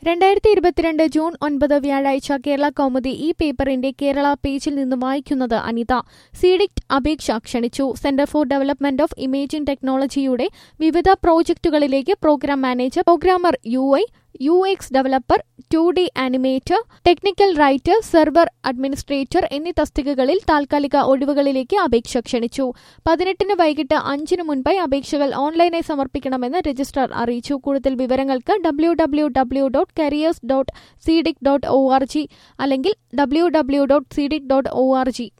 രണ്ടായിരത്തി ഇരുപത്തിരണ്ട് ജൂൺ ഒൻപത് വ്യാഴാഴ്ച കേരള കൗമുദി ഈ പേപ്പറിന്റെ കേരള പേജിൽ നിന്ന് വായിക്കുന്നത് അനിത സീഡിക്ട് അപേക്ഷ ക്ഷണിച്ചു centre for development of imaging ടെക്നോളജിയുടെ വിവിധ പ്രോജക്ടുകളിലേക്ക് programme manager programmer U I U X developer two D animator technical writer server administrator എന്നീ തസ്തികകളിൽ താൽക്കാലിക ഒഴിവുകളിലേക്ക് അപേക്ഷ ക്ഷണിച്ചു പതിനെട്ടിന് വൈകിട്ട് അഞ്ചിന് മുൻപായി അപേക്ഷകൾ ഓൺലൈനായി സമർപ്പിക്കണമെന്ന് രജിസ്ട്രാർ അറിയിച്ചു കൂടുതൽ വിവരങ്ങൾക്ക് W W W dot careers dot CDIT dot O R G അല്ലെങ്കിൽ W W dot CDIT dot O R G